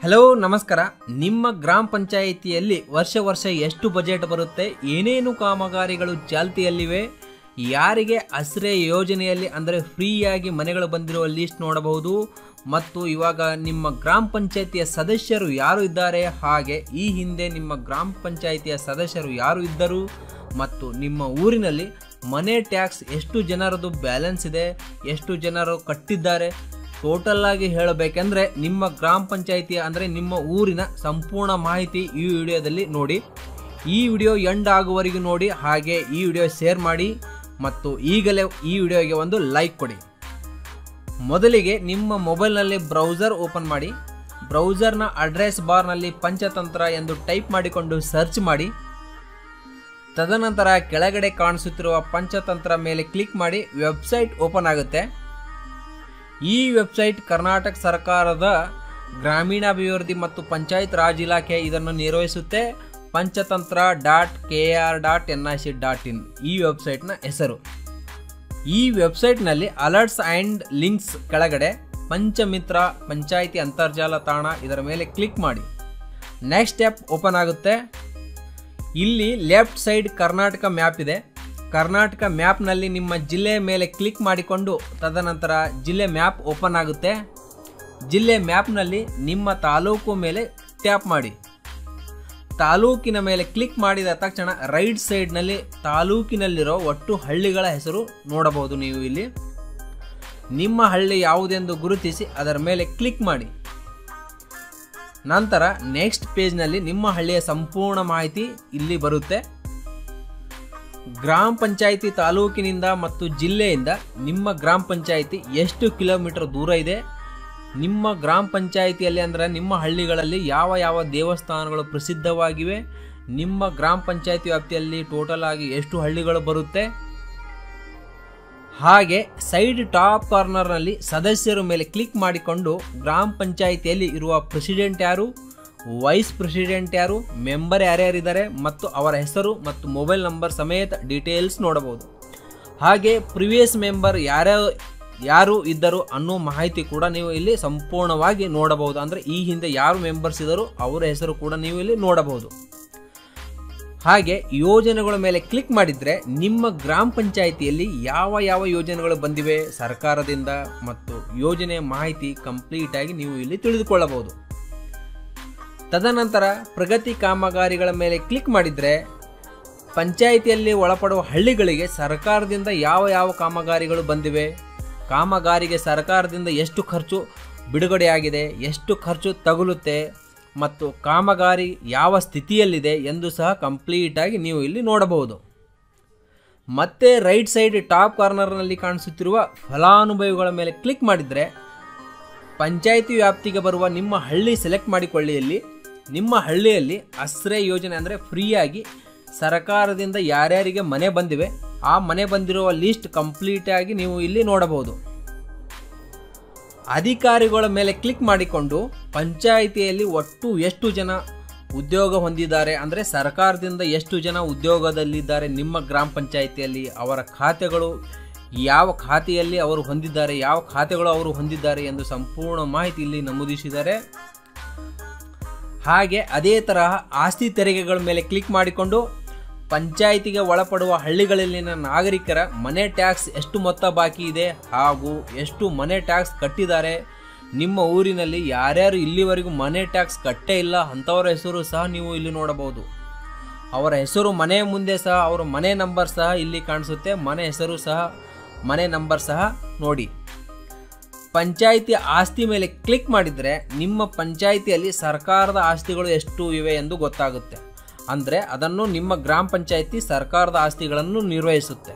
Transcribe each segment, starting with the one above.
hello ನಮಸ್ಕಾರ ನಿಮ್ಮ ಗ್ರಾಮ ಪಂಚಾಯಿತಿಯಲ್ಲಿ ವರ್ಷ ವರ್ಷ ಎಷ್ಟು ಬಜೆಟ್ ಬರುತ್ತೆ ಏನೇನು ಕಾಮಗಾರಿಗಳು ಚಾಲ್ತಿಯಲ್ಲಿವೆ ಯಾರಿಗೆ ಆಶ್ರಯ ಯೋಜನೆಯಲ್ಲಿ ಅಂದರೆ ಫ್ರೀಯಾಗಿ ಮನೆಗಳು ಬಂದಿರುವ ಲಿಸ್ಟ್ ನೋಡಬಹುದು ಮತ್ತು ಇವಾಗ ನಿಮ್ಮ ಗ್ರಾಮ ಪಂಚಾಯಿತಿಯ ಸದಸ್ಯರು ಯಾರು ಇದ್ದಾರೆ ಹಾಗೆ ಈ ಹಿಂದೆ ನಿಮ್ಮ ಗ್ರಾಮ ಪಂಚಾಯಿತಿಯ ಸದಸ್ಯರು ಯಾರು ಇದ್ದರು ಮತ್ತು ನಿಮ್ಮ ಊರಿನಲ್ಲಿ ಮನೆ ಟ್ಯಾಕ್ಸ್ ಎಷ್ಟು ಜನರದು ಬ್ಯಾಲೆನ್ಸ್ ಇದೆ ಎಷ್ಟು ಜನರು ಕಟ್ಟಿದ್ದಾರೆ ಟೋಟಲ್ ಆಗಿ ಹೇಳಬೇಕೆಂದ್ರೆ ನಿಮ್ಮ ಗ್ರಾಮ ಪಂಚಾಯಿತಿಯ ಅಂದರೆ ನಿಮ್ಮ ಊರಿನ ಸಂಪೂರ್ಣ ಮಾಹಿತಿ ಈ ವಿಡಿಯೋದಲ್ಲಿ ನೋಡಿ ಈ ವಿಡಿಯೋ ಎಂಡ್ ಆಗುವವರೆಗೂ ನೋಡಿ ಹಾಗೆ ಈ ವಿಡಿಯೋ ಶೇರ್ ಮಾಡಿ ಮತ್ತು ಈಗಲೇ ಈ ವಿಡಿಯೋಗೆ ಒಂದು ಲೈಕ್ ಕೊಡಿ ಮೊದಲಿಗೆ ನಿಮ್ಮ ಮೊಬೈಲ್ನಲ್ಲಿ ಬ್ರೌಸರ್ ಓಪನ್ ಮಾಡಿ ಬ್ರೌಸರ್ನ ಅಡ್ರೆಸ್ ಬಾರ್ನಲ್ಲಿ ಪಂಚತಂತ್ರ ಎಂದು ಟೈಪ್ ಮಾಡಿಕೊಂಡು ಸರ್ಚ್ ಮಾಡಿ ತದನಂತರ ಕೆಳಗಡೆ ಕಾಣಿಸುತ್ತಿರುವ ಪಂಚತಂತ್ರ ಮೇಲೆ ಕ್ಲಿಕ್ ಮಾಡಿ ವೆಬ್ಸೈಟ್ ಓಪನ್ ಆಗುತ್ತೆ ಈ ವೆಬ್ಸೈಟ್ ಕರ್ನಾಟಕ ಸರ್ಕಾರದ ಗ್ರಾಮೀಣಾಭಿವೃದ್ಧಿ ಮತ್ತು ಪಂಚಾಯತ್ ರಾಜ್ ಇಲಾಖೆ ಇದನ್ನು ನಿರ್ವಹಿಸುತ್ತೆ Panchatantra dot K R dot N I C dot in ಈ ವೆಬ್ಸೈಟ್ನ ಹೆಸರು ಈ ವೆಬ್ಸೈಟ್ನಲ್ಲಿ ಅಲರ್ಟ್ಸ್ ಆ್ಯಂಡ್ ಲಿಂಕ್ಸ್ ಕೆಳಗಡೆ ಪಂಚಮಿತ್ರ ಪಂಚಾಯಿತಿ ಅಂತರ್ಜಾಲ ತಾಣ ಇದರ ಮೇಲೆ ಕ್ಲಿಕ್ ಮಾಡಿ ನೆಕ್ಸ್ಟ್ ಸ್ಟೆಪ್ ಓಪನ್ ಆಗುತ್ತೆ ಇಲ್ಲಿ ಲೆಫ್ಟ್ ಸೈಡ್ ಕರ್ನಾಟಕ ಮ್ಯಾಪ್ ಇದೆ ಕರ್ನಾಟಕ ಮ್ಯಾಪ್ನಲ್ಲಿ ನಿಮ್ಮ ಜಿಲ್ಲೆಯ ಮೇಲೆ ಕ್ಲಿಕ್ ಮಾಡಿಕೊಂಡು ತದನಂತರ ಜಿಲ್ಲೆ ಮ್ಯಾಪ್ ಓಪನ್ ಆಗುತ್ತೆ ಜಿಲ್ಲೆ ಮ್ಯಾಪ್ನಲ್ಲಿ ನಿಮ್ಮ ತಾಲೂಕು ಮೇಲೆ ಟ್ಯಾಪ್ ಮಾಡಿ ತಾಲೂಕಿನ ಮೇಲೆ ಕ್ಲಿಕ್ ಮಾಡಿದ ತಕ್ಷಣ ರೈಟ್ ಸೈಡ್ನಲ್ಲಿ ತಾಲೂಕಿನಲ್ಲಿರೋ ಒಟ್ಟು ಹಳ್ಳಿಗಳ ಹೆಸರು ನೋಡಬಹುದು ನೀವು ಇಲ್ಲಿ ನಿಮ್ಮ ಹಳ್ಳಿ ಯಾವುದೆಂದು ಗುರುತಿಸಿ ಅದರ ಮೇಲೆ ಕ್ಲಿಕ್ ಮಾಡಿ ನಂತರ ನೆಕ್ಸ್ಟ್ ಪೇಜ್ನಲ್ಲಿ ನಿಮ್ಮ ಹಳ್ಳಿಯ ಸಂಪೂರ್ಣ ಮಾಹಿತಿ ಇಲ್ಲಿ ಬರುತ್ತೆ ಗ್ರಾಮ ಪಂಚಾಯಿತಿ ತಾಲೂಕಿನಿಂದ ಮತ್ತು ಜಿಲ್ಲೆಯಿಂದ ನಿಮ್ಮ ಗ್ರಾಮ ಪಂಚಾಯಿತಿ ಎಷ್ಟು ಕಿಲೋಮೀಟರ್ ದೂರ ಇದೆ ನಿಮ್ಮ ಗ್ರಾಮ ಪಂಚಾಯಿತಿಯಲ್ಲಿ ಅಂದರೆ ನಿಮ್ಮ ಹಳ್ಳಿಗಳಲ್ಲಿ ಯಾವ ಯಾವ ದೇವಸ್ಥಾನಗಳು ಪ್ರಸಿದ್ಧವಾಗಿವೆ ನಿಮ್ಮ ಗ್ರಾಮ ಪಂಚಾಯಿತಿ ವ್ಯಾಪ್ತಿಯಲ್ಲಿ ಟೋಟಲ್ ಆಗಿ ಎಷ್ಟು ಹಳ್ಳಿಗಳು ಬರುತ್ತೆ ಹಾಗೆ ಸೈಡ್ ಟಾಪ್ ಕಾರ್ನರ್ನಲ್ಲಿ ಸದಸ್ಯರ ಮೇಲೆ ಕ್ಲಿಕ್ ಮಾಡಿಕೊಂಡು ಗ್ರಾಮ ಪಂಚಾಯಿತಿಯಲ್ಲಿ ಇರುವ ಪ್ರೆಸಿಡೆಂಟ್ ಯಾರು ವೈಸ್ ಪ್ರೆಸಿಡೆಂಟ್ ಯಾರು ಮೆಂಬರ್ ಯಾರ್ಯಾರಿದ್ದಾರೆ ಮತ್ತು ಅವರ ಹೆಸರು ಮತ್ತು ಮೊಬೈಲ್ ನಂಬರ್ ಸಮೇತ ಡೀಟೇಲ್ಸ್ ನೋಡಬಹುದು ಹಾಗೆ ಪ್ರಿವಿಯಸ್ ಮೆಂಬರ್ ಯಾರ್ಯಾರು ಯಾರು ಇದ್ದರು ಅನ್ನೋ ಮಾಹಿತಿ ಕೂಡ ನೀವು ಇಲ್ಲಿ ಸಂಪೂರ್ಣವಾಗಿ ನೋಡಬಹುದು ಅಂದರೆ ಈ ಹಿಂದೆ ಯಾರು ಮೆಂಬರ್ಸ್ ಇದ್ದರು ಅವರ ಹೆಸರು ಕೂಡ ನೀವು ಇಲ್ಲಿ ನೋಡಬಹುದು ಹಾಗೆ ಯೋಜನೆಗಳ ಮೇಲೆ ಕ್ಲಿಕ್ ಮಾಡಿದರೆ ನಿಮ್ಮ ಗ್ರಾಮ ಪಂಚಾಯಿತಿಯಲ್ಲಿ ಯಾವ ಯಾವ ಯೋಜನೆಗಳು ಬಂದಿವೆ ಸರ್ಕಾರದಿಂದ ಮತ್ತು ಯೋಜನೆಯ ಮಾಹಿತಿ ಕಂಪ್ಲೀಟ್ ಆಗಿ ನೀವು ಇಲ್ಲಿ ತಿಳಿದುಕೊಳ್ಳಬಹುದು ತದನಂತರ ಪ್ರಗತಿ ಕಾಮಗಾರಿಗಳ ಮೇಲೆ ಕ್ಲಿಕ್ ಮಾಡಿದರೆ ಪಂಚಾಯಿತಿಯಲ್ಲಿ ಒಳಪಡುವ ಹಳ್ಳಿಗಳಿಗೆ ಸರ್ಕಾರದಿಂದ ಯಾವ ಯಾವ ಕಾಮಗಾರಿಗಳು ಬಂದಿವೆ ಕಾಮಗಾರಿಗೆ ಸರ್ಕಾರದಿಂದ ಎಷ್ಟು ಖರ್ಚು ಬಿಡುಗಡೆಯಾಗಿದೆ ಎಷ್ಟು ಖರ್ಚು ತಗುಲುತ್ತೆ ಮತ್ತು ಕಾಮಗಾರಿ ಯಾವ ಸ್ಥಿತಿಯಲ್ಲಿದೆ ಎಂದು ಸಹ ಕಂಪ್ಲೀಟಾಗಿ ನೀವು ಇಲ್ಲಿ ನೋಡಬಹುದು ಮತ್ತೆ ರೈಟ್ ಸೈಡ್ ಟಾಪ್ ಕಾರ್ನರ್ನಲ್ಲಿ ಕಾಣಿಸುತ್ತಿರುವ ಫಲಾನುಭವಿಗಳ ಮೇಲೆ ಕ್ಲಿಕ್ ಮಾಡಿದರೆ ಪಂಚಾಯಿತಿ ವ್ಯಾಪ್ತಿಗೆ ಬರುವ ನಿಮ್ಮ ಹಳ್ಳಿ ಸೆಲೆಕ್ಟ್ ಮಾಡಿಕೊಳ್ಳಿ ಇಲ್ಲಿ ನಿಮ್ಮ ಹಳ್ಳಿಯಲ್ಲಿ ಆಶ್ರಯ ಯೋಜನೆ ಅಂದರೆ ಫ್ರೀಯಾಗಿ ಸರ್ಕಾರದಿಂದ ಯಾರ್ಯಾರಿಗೆ ಮನೆ ಬಂದಿವೆ ಆ ಮನೆ ಬಂದಿರುವ ಲಿಸ್ಟ್ ಕಂಪ್ಲೀಟಾಗಿ ನೀವು ಇಲ್ಲಿ ನೋಡಬಹುದು ಅಧಿಕಾರಿಗಳ ಮೇಲೆ ಕ್ಲಿಕ್ ಮಾಡಿಕೊಂಡು ಪಂಚಾಯಿತಿಯಲ್ಲಿ ಒಟ್ಟು ಎಷ್ಟು ಜನ ಉದ್ಯೋಗ ಹೊಂದಿದ್ದಾರೆ ಅಂದರೆ ಸರ್ಕಾರದಿಂದ ಎಷ್ಟು ಜನ ಉದ್ಯೋಗದಲ್ಲಿದ್ದಾರೆ ನಿಮ್ಮ ಗ್ರಾಮ ಪಂಚಾಯಿತಿಯಲ್ಲಿ ಅವರ ಖಾತೆಗಳು ಯಾವ ಖಾತೆಯಲ್ಲಿ ಅವರು ಹೊಂದಿದ್ದಾರೆ ಯಾವ ಖಾತೆಗಳು ಅವರು ಹೊಂದಿದ್ದಾರೆ ಎಂದು ಸಂಪೂರ್ಣ ಮಾಹಿತಿ ಇಲ್ಲಿ ನಮೂದಿಸಿದ್ದಾರೆ ಹಾಗೆ ಅದೇ ತರಹ ಆಸ್ತಿ ತೆರಿಗೆಗಳ ಮೇಲೆ ಕ್ಲಿಕ್ ಮಾಡಿಕೊಂಡು ಪಂಚಾಯಿತಿಗೆ ಒಳಪಡುವ ಹಳ್ಳಿಗಳಲ್ಲಿನ ನಾಗರಿಕರ ಮನೆ ಟ್ಯಾಕ್ಸ್ ಎಷ್ಟು ಮೊತ್ತ ಬಾಕಿ ಇದೆ ಹಾಗೂ ಎಷ್ಟು ಮನೆ ಟ್ಯಾಕ್ಸ್ ಕಟ್ಟಿದ್ದಾರೆ ನಿಮ್ಮ ಊರಿನಲ್ಲಿ ಯಾರ್ಯಾರು ಇಲ್ಲಿವರೆಗೂ ಮನೆ ಟ್ಯಾಕ್ಸ್ ಕಟ್ಟೇ ಇಲ್ಲ ಅಂಥವರ ಹೆಸರು ಸಹ ನೀವು ಇಲ್ಲಿ ನೋಡಬಹುದು ಅವರ ಹೆಸರು ಮನೆ ಮುಂದೆ ಸಹ ಅವರ ಮನೆ ನಂಬರ್ ಸಹ ಇಲ್ಲಿ ಕಾಣಿಸುತ್ತೆ ಮನೆ ಹೆಸರು ಸಹ ಮನೆ ನಂಬರ್ ಸಹ ನೋಡಿ ಪಂಚಾಯಿತಿ ಆಸ್ತಿ ಮೇಲೆ ಕ್ಲಿಕ್ ಮಾಡಿದರೆ ನಿಮ್ಮ ಪಂಚಾಯಿತಿಯಲ್ಲಿ ಸರ್ಕಾರದ ಆಸ್ತಿಗಳು ಎಷ್ಟು ಇವೆ ಎಂದು ಗೊತ್ತಾಗುತ್ತೆ ಅಂದರೆ ಅದನ್ನು ನಿಮ್ಮ ಗ್ರಾಮ ಪಂಚಾಯಿತಿ ಸರ್ಕಾರದ ಆಸ್ತಿಗಳನ್ನು ನಿರ್ವಹಿಸುತ್ತೆ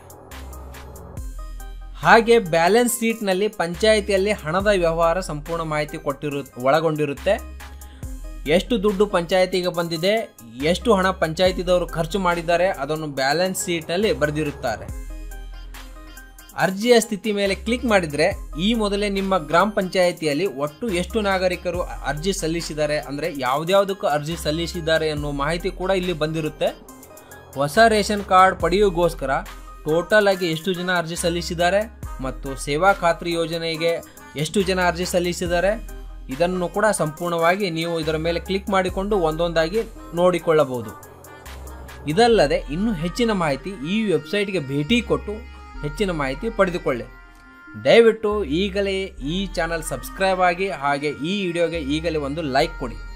ಹಾಗೆ ಬ್ಯಾಲೆನ್ಸ್ ಶೀಟ್ನಲ್ಲಿ ಪಂಚಾಯಿತಿಯಲ್ಲಿ ಹಣದ ವ್ಯವಹಾರ ಸಂಪೂರ್ಣ ಮಾಹಿತಿ ಕೊಟ್ಟಿರು ಒಳಗೊಂಡಿರುತ್ತೆ ಎಷ್ಟು ದುಡ್ಡು ಪಂಚಾಯಿತಿಗೆ ಬಂದಿದೆ ಎಷ್ಟು ಹಣ ಪಂಚಾಯಿತಿದವರು ಖರ್ಚು ಮಾಡಿದ್ದಾರೆ ಅದನ್ನು ಬ್ಯಾಲೆನ್ಸ್ ಶೀಟ್ನಲ್ಲಿ ಬರೆದಿರುತ್ತಾರೆ ಅರ್ಜಿಯ ಸ್ಥಿತಿ ಮೇಲೆ ಕ್ಲಿಕ್ ಮಾಡಿದರೆ ಈ ಮೊದಲೇ ನಿಮ್ಮ ಗ್ರಾಮ ಪಂಚಾಯಿತಿಯಲ್ಲಿ ಒಟ್ಟು ಎಷ್ಟು ನಾಗರಿಕರು ಅರ್ಜಿ ಸಲ್ಲಿಸಿದ್ದಾರೆ ಅಂದರೆ ಯಾವುದ್ಯಾವುದಕ್ಕೂ ಅರ್ಜಿ ಸಲ್ಲಿಸಿದ್ದಾರೆ ಅನ್ನೋ ಮಾಹಿತಿ ಕೂಡ ಇಲ್ಲಿ ಬಂದಿರುತ್ತೆ ಹೊಸ ರೇಷನ್ ಕಾರ್ಡ್ ಪಡೆಯೋಗೋಸ್ಕರ ಟೋಟಲ್ ಆಗಿ ಎಷ್ಟು ಜನ ಅರ್ಜಿ ಸಲ್ಲಿಸಿದ್ದಾರೆ ಮತ್ತು ಸೇವಾ ಖಾತ್ರಿ ಯೋಜನೆಗೆ ಎಷ್ಟು ಜನ ಅರ್ಜಿ ಸಲ್ಲಿಸಿದ್ದಾರೆ ಇದನ್ನು ಕೂಡ ಸಂಪೂರ್ಣವಾಗಿ ನೀವು ಇದರ ಮೇಲೆ ಕ್ಲಿಕ್ ಮಾಡಿಕೊಂಡು ಒಂದೊಂದಾಗಿ ನೋಡಿಕೊಳ್ಳಬಹುದು ಇದಲ್ಲದೆ ಇನ್ನೂ ಹೆಚ್ಚಿನ ಮಾಹಿತಿ ಈ ವೆಬ್ಸೈಟ್ಗೆ ಭೇಟಿ ಕೊಟ್ಟು ಹೆಚ್ಚಿನ ಮಾಹಿತಿ ಪಡೆದುಕೊಳ್ಳಿ ದಯವಿಟ್ಟು ಈಗಲೇ ಈ ಚಾನಲ್ ಸಬ್ಸ್ಕ್ರೈಬ್ ಆಗಿ ಹಾಗೆ ಈ ವಿಡಿಯೋಗೆ ಈಗಲೇ ಒಂದು ಲೈಕ್ ಕೊಡಿ